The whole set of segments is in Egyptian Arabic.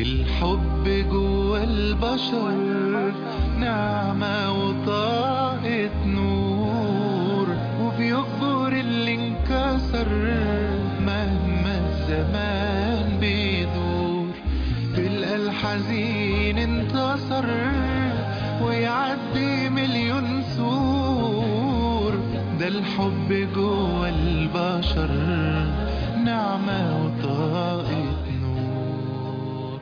الحب جوا البشر نعمة وطاقة نور وبيكبر اللي انكسر مهما الزمان بيدور تلقى الحزين انتصر ويعدي مليون سور ده الحب جوا البشر نعمة وطاقة نور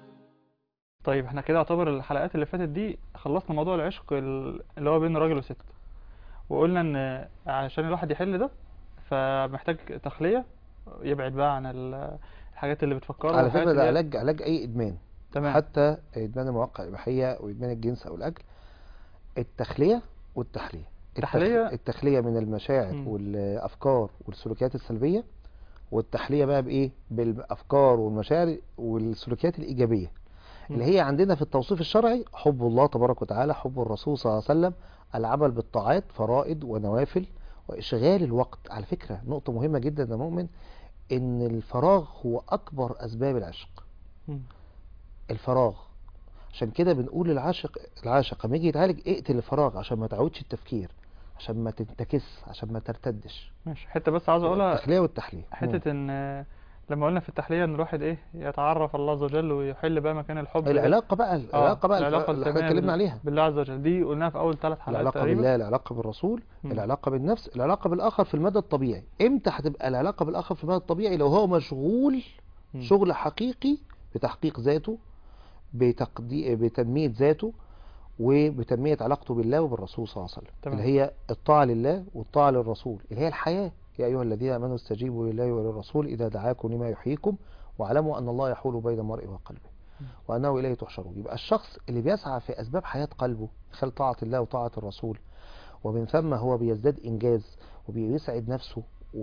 طيب احنا كده يعتبر الحلقات اللي فاتت دي خلصنا موضوع العشق ال- اللي هو بين راجل وست وقلنا ان عشان الواحد يحل ده فمحتاج تخلية يبعد بقى عن ال- الحاجات اللي بتفكره على والحاجات فكرة ده اللي هي- علاج علاج أي إدمان تمام حتى إدمان المواقع الإباحية وإدمان الجنس أو الأكل التخلية والتحلية التخ- التحلية- التخلية من المشاعر مم. والأفكار والسلوكيات السلبية والتحلية بقى بإيه بالأفكار والمشاعر والسلوكيات الإيجابية اللي مم. هي عندنا في التوصيف الشرعي حب الله تبارك وتعالى حب الرسول صلى الله عليه وسلم العمل بالطاعات فرائض ونوافل وإشغال الوقت على فكرة نقطة مهمة جدا يا مؤمن إن الفراغ هو أكبر أسباب العشق مم. الفراغ عشان كده بنقول للعاشق العاشق لما يجي يتعالج اقتل الفراغ عشان ما تعودش التفكير عشان ما تنتكس عشان ما ترتدش ماشي حتة بس عاوز اقولها التخلية والتحلية مم. حتة ان لما قلنا في التحلية ان الواحد ايه يتعرف على الله عز وجل ويحل بقى مكان الحب ده. العلاقة بقى اه العلاقة بقى العلاقة اللي احنا التامة اتكلمنا بال- عليها بالله عز وجل دي قلناها في اول ثلاث حلقات العلاقة تقريبا بالله العلاقة بالرسول مم. العلاقة بالنفس العلاقة بالآخر في المدى الطبيعي امتى هتبقى العلاقة بالآخر في المدى الطبيعي لو هو مشغول مم. شغل حقيقي بتحقيق ذاته بتقدي... بتنمية ذاته وبتنمية علاقته بالله وبالرسول صلى الله عليه وسلم تمام. اللي هي الطاعة لله والطاعة للرسول اللي هي الحياة يا أيها الذين آمنوا استجيبوا لله وللرسول إذا دعاكم لما يحييكم واعلموا أن الله يحول بين المرء وقلبه مم. وأنه إليه تحشرون يبقى الشخص اللي بيسعى في أسباب حياة قلبه خلال طاعة الله وطاعة الرسول ومن ثم هو بيزداد إنجاز وبيسعد نفسه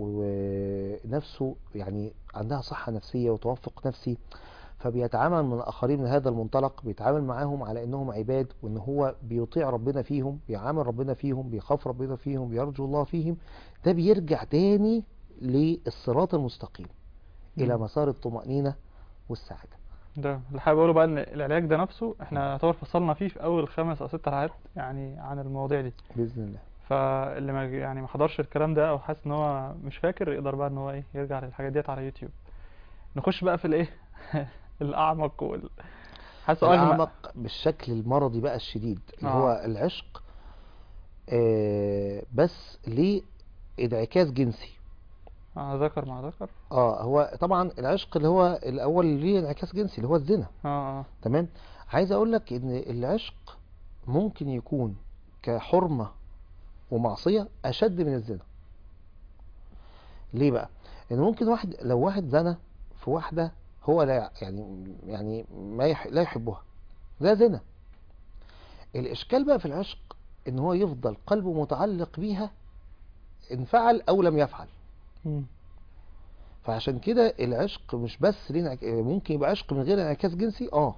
ونفسه يعني عندها صحة نفسية وتوافق نفسي فبيتعامل من الآخرين من هذا المنطلق بيتعامل معاهم على إنهم عباد وإن هو بيطيع ربنا فيهم بيعامل ربنا فيهم بيخاف ربنا فيهم بيرجو الله فيهم ده بيرجع تاني للصراط المستقيم إلى مم. مسار الطمأنينة والسعادة ده اللي حابب اقوله بقى ان العلاج ده نفسه احنا يعتبر فصلنا فيه في اول خمس او ست حلقات يعني عن المواضيع دي بإذن الله فاللي ما يعني ما حضرش الكلام ده او حاسس ان هو مش فاكر يقدر بقى ان هو ايه يرجع للحاجات ديت على يوتيوب نخش بقى في الايه الاعمق وال حاسس سؤال ما- الأعمق بالشكل المرضي بقى الشديد اللي آه. هو العشق آه بس ليه انعكاس جنسي اه ذكر مع ذكر اه هو طبعا العشق اللي هو الاول اللي ليه انعكاس جنسي اللي هو الزنا اه اه تمام عايز اقول لك ان العشق ممكن يكون كحرمة ومعصية اشد من الزنا ليه بقى ان ممكن واحد لو واحد زنى في واحدة هو لا يع- يعني يعني ما يح لا يحبها ده زنا الاشكال بقى في العشق ان هو يفضل قلبه متعلق بيها ان فعل او لم يفعل مم. فعشان كده العشق مش بس ليه انعك- ممكن يبقى عشق من غير انعكاس جنسي اه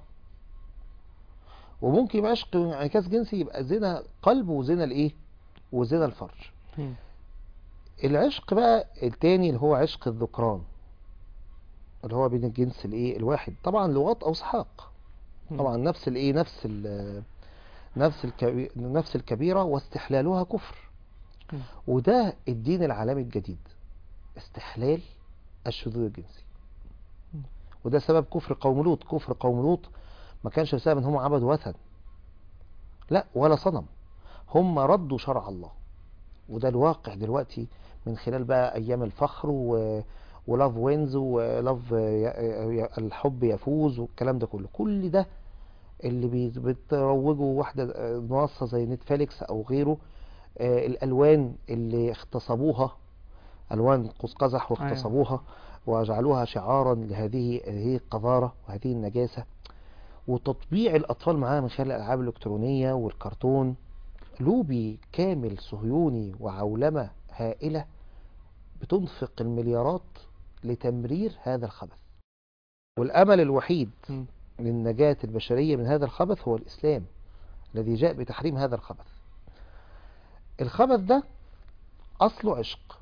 وممكن يبقى عشق من انعكاس جنسي يبقى زنا قلب وزنا الايه وزنا الفرج مم. العشق بقى التاني اللي هو عشق الذكران اللي هو بين الجنس الايه الواحد طبعا لواط او سحاق مم. طبعا نفس الايه نفس ال نفس الكبي... نفس الكبيرة واستحلالها كفر مم. وده الدين العالمي الجديد استحلال الشذوذ الجنسي مم. وده سبب كفر قوم لوط كفر قوم لوط ما كانش بسبب ان هم عبدوا وثن لا ولا صنم هم ردوا شرع الله وده الواقع دلوقتي من خلال بقى ايام الفخر و... ولاف وينز ولاف ي- ي- الحب يفوز والكلام ده كله كل ده اللي بي- بتروجه واحدة آه، منصة زي نتفليكس او غيره آه، الالوان اللي اغتصبوها الوان قوس قزح واغتصبوها وجعلوها شعارا لهذه هذه القذارة وهذه النجاسة وتطبيع الأطفال معاها من خلال الألعاب الإلكترونية والكرتون لوبي كامل صهيوني وعولمة هائلة بتنفق المليارات لتمرير هذا الخبث والأمل الوحيد مم. للنجاة البشرية من هذا الخبث هو الإسلام الذي جاء بتحريم هذا الخبث الخبث ده أصله عشق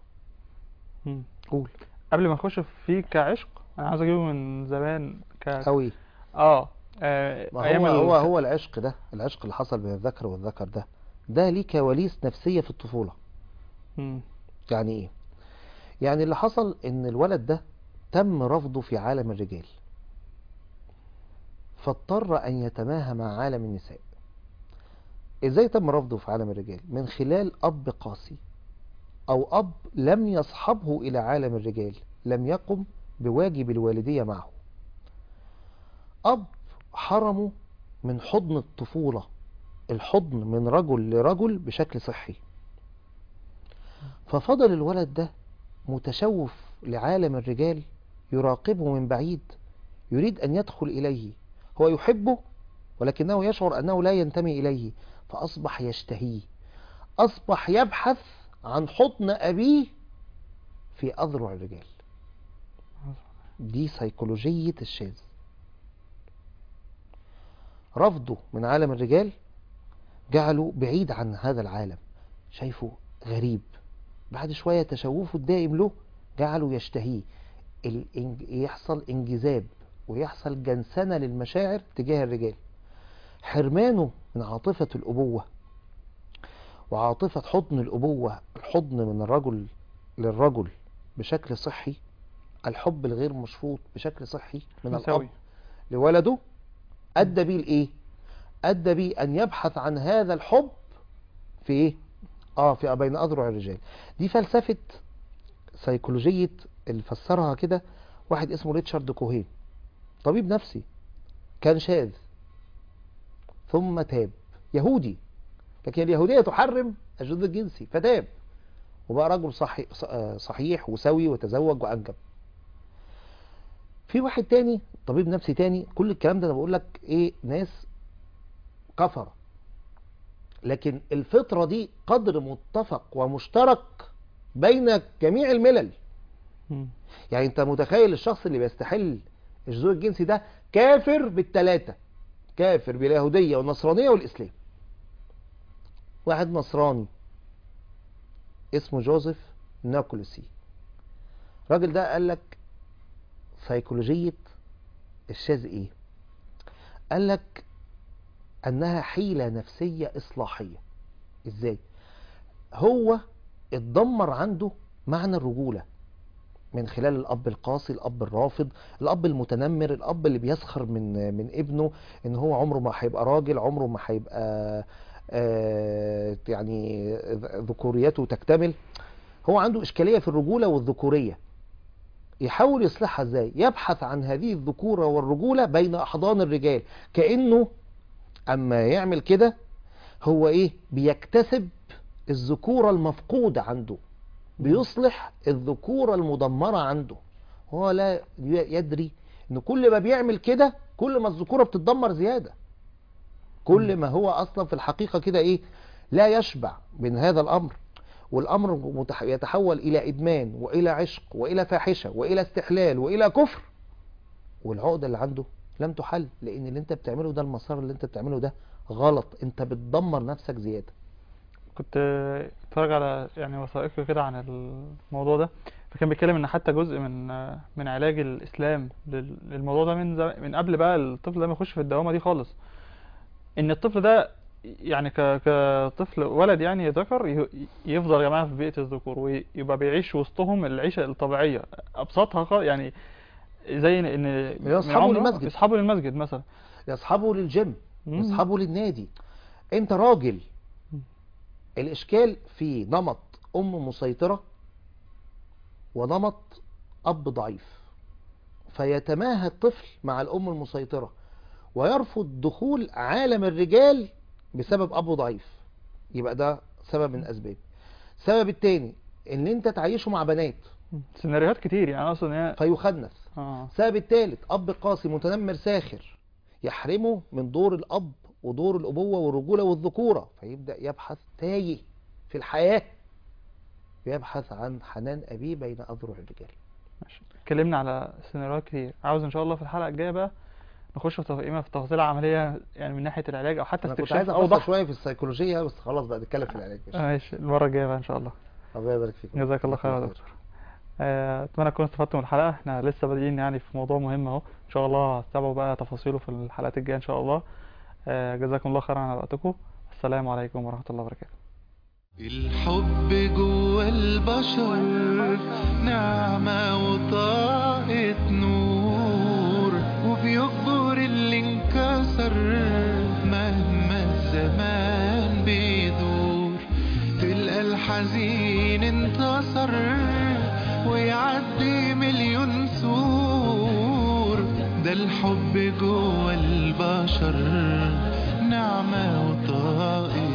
مم. قول قبل ما نخش فيه كعشق انا عاوز اجيبه من زمان ك... أوي اه آه، ما ايام هو هو ال- هو العشق ده العشق اللي حصل بين الذكر والذكر ده ده ليه كواليس نفسية في الطفولة مم. يعني ايه يعني اللي حصل ان الولد ده تم رفضه في عالم الرجال فاضطر ان يتماهى مع عالم النساء ازاي تم رفضه في عالم الرجال من خلال اب قاسي او اب لم يصحبه الى عالم الرجال لم يقم بواجب الوالدية معه اب حرمه من حضن الطفولة الحضن من رجل لرجل بشكل صحي ففضل الولد ده متشوف لعالم الرجال يراقبه من بعيد يريد أن يدخل إليه هو يحبه ولكنه يشعر أنه لا ينتمي إليه فأصبح يشتهيه أصبح يبحث عن حضن أبيه في أذرع الرجال دي سيكولوجية الشاذ رفضه من عالم الرجال جعله بعيد عن هذا العالم شايفه غريب بعد شوية تشوفه الدائم له جعله يشتهيه الإنج... يحصل انجذاب ويحصل جنسنة للمشاعر تجاه الرجال حرمانه من عاطفة الأبوة وعاطفة حضن الأبوة الحضن من الرجل للرجل بشكل صحي الحب الغير مشروط بشكل صحي من مساوي. الأب لولده أدى بيه لإيه؟ أدى بيه أن يبحث عن هذا الحب في إيه؟ آه في بين أذرع الرجال دي فلسفة سيكولوجية اللي فسرها كده واحد اسمه ريتشارد كوهين طبيب نفسي كان شاذ ثم تاب يهودي لكن اليهودية تحرم الشذوذ الجنسي فتاب وبقى رجل صحي آه، صحيح وسوي وتزوج وأنجب في واحد تاني طبيب نفسي تاني كل الكلام ده انا بقول لك ايه ناس كفرة لكن الفطرة دي قدر متفق ومشترك بين جميع الملل مم. يعني انت متخيل الشخص اللي بيستحل الشذوذ الجنسي ده كافر بالتلاتة كافر باليهودية والنصرانية والإسلام واحد نصراني اسمه جوزيف ناكولسي الراجل ده قال لك سيكولوجية الشاذ ايه قال لك انها حيلة نفسية اصلاحية ازاي هو اتدمر عنده معنى الرجولة من خلال الاب القاسي الاب الرافض الاب المتنمر الاب اللي بيسخر من من ابنه ان هو عمره ما هيبقى راجل عمره ما هيبقى آه، يعني ذكوريته تكتمل هو عنده اشكالية في الرجولة والذكورية يحاول يصلحها ازاي يبحث عن هذه الذكورة والرجولة بين احضان الرجال كأنه اما يعمل كده هو ايه بيكتسب الذكورة المفقودة عنده بيصلح الذكورة المدمرة عنده هو لا يدري ان كل ما بيعمل كده كل ما الذكورة بتتدمر زيادة كل ما هو اصلا في الحقيقة كده ايه لا يشبع من هذا الامر والامر متح- يتحول الى ادمان والى عشق والى فاحشة والى استحلال والى كفر والعقدة اللي عنده لم تحل لان اللي انت بتعمله ده المسار اللي انت بتعمله ده غلط انت بتدمر نفسك زيادة كنت اتفرج على يعني وثائقي كده عن الموضوع ده فكان بيتكلم ان حتى جزء من من علاج الاسلام لل- للموضوع ده من زم- من قبل بقى الطفل ده ما يخش في الدوامه دي خالص ان الطفل ده يعني ك كطفل ولد يعني ذكر ي- يفضل يا جماعه في بيئه الذكور ويبقى بيعيش وسطهم العيشه الطبيعيه ابسطها خالص يعني زي ان ان من يصحبوا عمره للمسجد. يصحبوا للمسجد مثلا يصحبوا للجيم مم. يصحبوا للنادي انت راجل مم. الاشكال في نمط ام مسيطرة ونمط اب ضعيف فيتماهى الطفل مع الام المسيطرة ويرفض دخول عالم الرجال بسبب ابو ضعيف يبقى ده سبب من اسباب السبب التاني ان انت تعيشه مع بنات سيناريوهات كتير يعني اصلا هي فيخنث اه السبب الثالث اب قاسي متنمر ساخر يحرمه من دور الاب ودور الابوه والرجوله والذكوره فيبدا يبحث تايه في الحياه بيبحث عن حنان ابيه بين اذرع الرجال ماشي اتكلمنا على سيناريوهات كتير عاوز ان شاء الله في الحلقه الجايه بقى نخش في تف- إما في تفاصيل عمليه يعني من ناحيه العلاج او حتى انا كنت استكشاف عايز افصل اوضح شويه في السيكولوجيه بس خلاص بقى نتكلم في العلاج آه، ماشي المره الجايه بقى ان شاء الله الله يبارك فيك جزاك الله خير يا دكتور آه، اتمنى تكونوا استفدتوا من الحلقه احنا لسه بادئين يعني في موضوع مهم اهو ان شاء الله هتتابعوا بقى تفاصيله في الحلقات الجايه ان شاء الله آه، جزاكم الله خيرا على وقتكم السلام عليكم ورحمه الله وبركاته الحب جوا البشر نعمة وطاقة نور وبيكبر اللي انكسر مهما الزمان بيدور تلقى الحزين انتصر ويعدي مليون سور ده الحب جوا البشر نعمة وطاقة